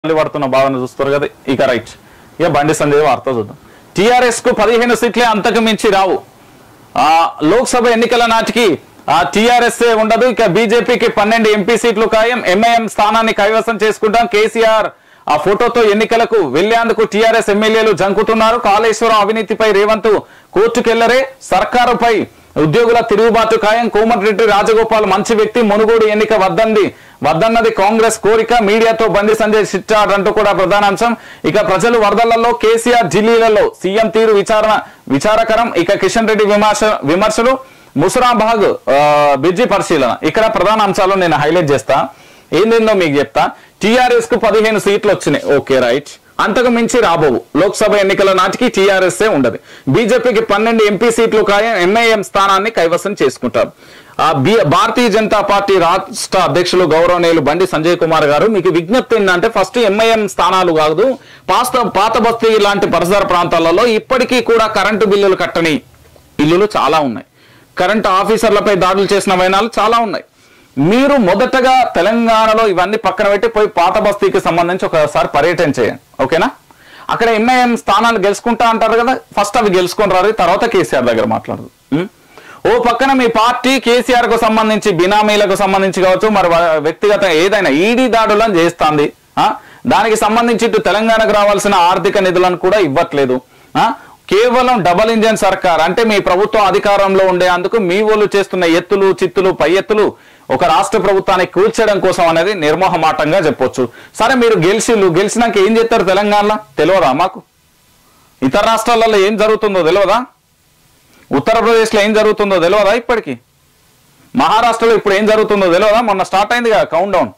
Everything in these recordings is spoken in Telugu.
మళ్ళీ పడుతున్న భావన చూస్తారు కదా ఇక రైట్ ఇక బండి సంజయ్ వార్త చూద్దాం టిఆర్ఎస్ కు పదిహేను సీట్లే అంతకు మించి రావు ఆ లోక్సభ ఎన్నికల నాటికి ఆ టిఆర్ఎస్ ఉండదు ఇక బీజేపీకి పన్నెండు ఎంపీ సీట్లు ఖాయం ఎంఐఎం స్థానాన్ని కైవసం చేసుకుంటాం కేసీఆర్ ఆ ఫోటోతో ఎన్నికలకు వెళ్లేందుకు టీఆర్ఎస్ ఎమ్మెల్యేలు జంకుతున్నారు కాళేశ్వరం అవినీతిపై రేవంత్ కోర్టుకెళ్లరే సర్కారుపై ఉద్యోగుల తిరుగుబాటు ఖాయం కోమటిరెడ్డి రాజగోపాల్ మంచి వ్యక్తి మునుగోడు ఎన్నిక వద్దంది వద్దన్నది కాంగ్రెస్ కోరిక మీడియాతో బండి సంజయ్ చిట్టాడ్ అంటూ కూడా ప్రధాన అంశం ఇక ప్రజలు వరదలలో కేసీఆర్ ఢిల్లీలలో సీఎం తీరు విచారణ విచారకరం ఇక కిషన్ రెడ్డి విమర్శ విమర్శలు ముసరాబాగ్ ఆ, బ్రిడ్జి పరిశీలన ఇక్కడ ప్రధాన అంశాలు నేను హైలైట్ చేస్తా ఏందేందో మీకు చెప్తా టిఆర్ఎస్ కు పదిహేను సీట్లు వచ్చినాయి ఓకే రైట్ అంతకు మించి రాబోవు లోక్సభ ఎన్నికల నాటికి టీఆర్ఎస్ ఉండదు బీజేపీకి పన్నెండు ఎంపీ సీట్లు ఖాయం ఎంఐఎం స్థానాన్ని కైవసం చేసుకుంటారు ఆ బి- భారతీయ జనతా పార్టీ రాష్ట్ర అధ్యక్షులు గౌరవనీయులు బండి సంజయ్ కుమార్ గారు మీకు విజ్ఞప్తి ఏంటంటే ఫస్ట్ ఎంఐఎం స్థానాలు కాదు పాత పాత బస్తీ లాంటి పరిసర ప్రాంతాలలో ఇప్పటికీ కూడా కరెంటు బిల్లులు కట్టని ఇల్లులు చాలా ఉన్నాయి కరెంటు ఆఫీసర్లపై దాడులు చేసిన వైనాలు చాలా ఉన్నాయి మీరు మొదటగా తెలంగాణలో ఇవన్నీ పక్కన పెట్టి పోయి పాత బస్తీకి సంబంధించి ఒకసారి పర్యటన చేయండి ఓకేనా అక్కడ ఎంఐఎం స్థానాలు గెలుచుకుంటా అంటారు కదా ఫస్ట్ అవి గెలుచుకొని రారు తర్వాత కేసీఆర్ దగ్గర మాట్లాడదు ఉం? ఓ పక్కన మీ పార్టీ కేసీఆర్ కు సంబంధించి బినామీలకు సంబంధించి కావచ్చు మరి వా- వ్యక్తిగత ఏదైనా ఈడీ దాడులను చేస్తాంది ఆ? దానికి సంబంధించి ఇటు తెలంగాణకు రావాల్సిన ఆర్థిక నిధులను కూడా ఇవ్వట్లేదు ఆ? కేవలం డబల్ ఇంజన్ సర్కార్ అంటే మీ ప్రభుత్వం అధికారంలో ఉండేందుకు మీ వాళ్ళు చేస్తున్న ఎత్తులు చిత్తులు పై ఎత్తులు ఒక రాష్ట్ర ప్రభుత్వాన్ని కూల్చడం కోసం అనేది నిర్మోహమాటంగా చెప్పొచ్చు సరే మీరు గెలిచిళ్ళు గెలిచినాక ఏం చేస్తారు తెలంగాణలో తెలియదా మాకు ఇతర రాష్ట్రాలలో ఏం జరుగుతుందో తెలియదా ఉత్తరప్రదేశ్లో ఏం జరుగుతుందో తెలియదా ఇప్పటికి మహారాష్ట్రలో ఇప్పుడు ఏం జరుగుతుందో తెలియదా మొన్న స్టార్ట్ అయింది కదా కౌంట్ డౌన్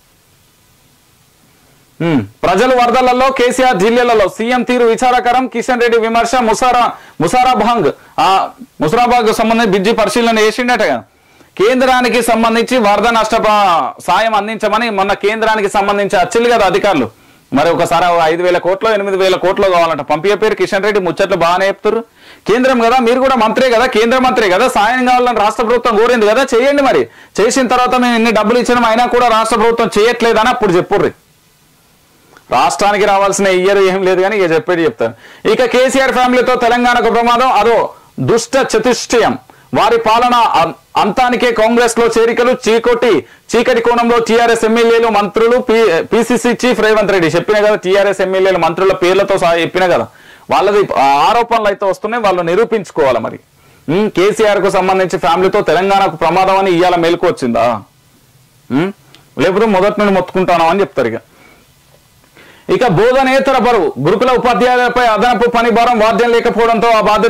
ఉమ్, ప్రజలు వరదలలో కేసీఆర్ జిల్లాలలో సీఎం తీరు విచారకరం కిషన్ రెడ్డి విమర్శ ముసారా ముసారాభాంగ్ ఆ ముసారాబాగ్ సంబంధించి బిడ్జి పరిశీలన చేసిండట కదా కేంద్రానికి సంబంధించి వరద నష్ట ప- సాయం అందించమని మొన్న కేంద్రానికి సంబంధించి వచ్చింది కదా అధికారులు మరి ఒకసారి ఐదు వేల కోట్లు ఎనిమిది వేల కోట్లు కావాలంట పంపించే పేరు కిషన్ రెడ్డి ముచ్చట్లు బాగానే చెప్తారు కేంద్రం కదా మీరు కూడా మంత్రే కదా కేంద్ర మంత్రే కదా సాయం కావాలని రాష్ట్ర ప్రభుత్వం కోరింది కదా చేయండి మరి చేసిన తర్వాత మేము ఎన్ని డబ్బులు ఇచ్చినాం అయినా కూడా రాష్ట్ర ప్రభుత్వం చేయట్లేదని అప్పుడు చెప్పుర్రి రాష్ట్రానికి రావాల్సిన ఇయ్యరు ఏం లేదు కానీ ఇక చెప్పేది చెప్తాను ఇక కేసీఆర్ ఫ్యామిలీతో తెలంగాణకు ప్రమాదం అదో దుష్ట చతుష్టయం వారి పాలన అం- అంతానికే కాంగ్రెస్ లో చేరికలు చీకొట్టి చీకటి కోణంలో టీఆర్ఎస్ ఎమ్మెల్యేలు మంత్రులు పిసిసి చీఫ్ రేవంత్ రెడ్డి చెప్పిన కదా టీఆర్ఎస్ ఎమ్మెల్యేలు మంత్రుల పేర్లతో సహా చెప్పిన కదా వాళ్ళది ఆ ఆరోపణలు అయితే వస్తున్నాయి వాళ్ళు నిరూపించుకోవాలి మరి ఉమ్, కేసీఆర్ కు సంబంధించి ఫ్యామిలీతో తెలంగాణకు ప్రమాదం అని ఇవాళ మేలుకు వచ్చిందా ఉమ్, లేకపోతే మొదటి నుండి మొత్తుకుంటాను అని చెప్తారు ఇక ఇక బోధనేతర బరువు గురుకుల ఉపాధ్యాయులపై అదనపు పని భారం వాద్యం లేకపోవడంతో ఆ బాధ్యత